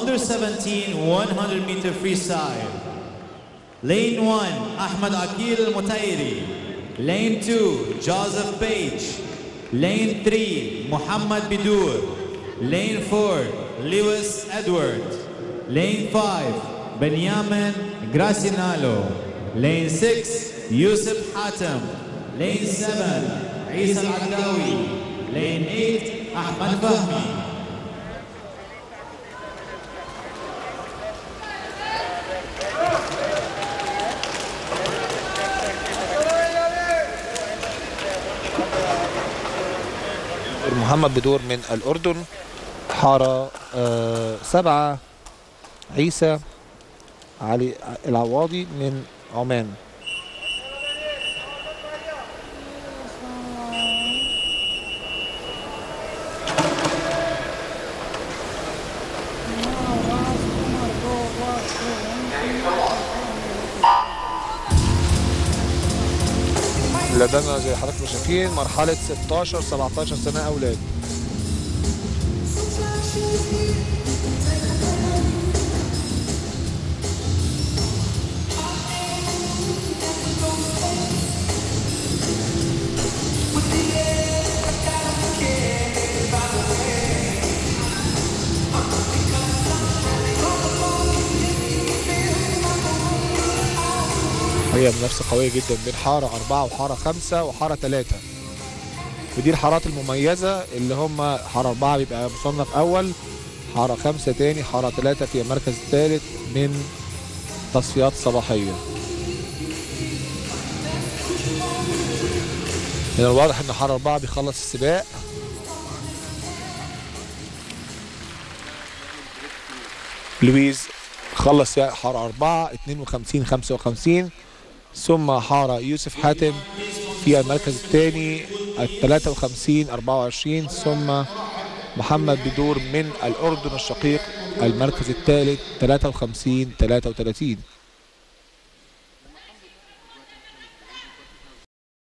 under 17 100 meter freestyle. Lane 1, Ahmed Akil Mutairi. Lane 2, Joseph Page. Lane 3, Muhammad Bidur. Lane 4, Lewis Edward. Lane 5, Benjamin Gracinalo. Lane 6, Yusuf Hatem. Lane 7, Isa Al-Adawi. Lane 8, Ahmad Fahmi. محمد بدور من الأردن حارة آه، سبعة عيسى علي العواضي من عمان لدينا زي حضراتكم شايفين مرحلة 16 17 سنة أولاد هي منافسة قوية جدا بين حارة أربعة وحارة خمسة وحارة ثلاثة ودي الحارات المميزة اللي هم حارة أربعة بيبقى مصنف أول حارة خمسة تاني حارة ثلاثة في المركز الثالث من تصفيات صباحية من الواضح إن حارة أربعة بيخلص السباق لويز خلص حارة أربعة 52 55 ثم حارة يوسف حاتم في المركز الثاني 53 24 ثم محمد بدور من الأردن الشقيق المركز الثالث 53 33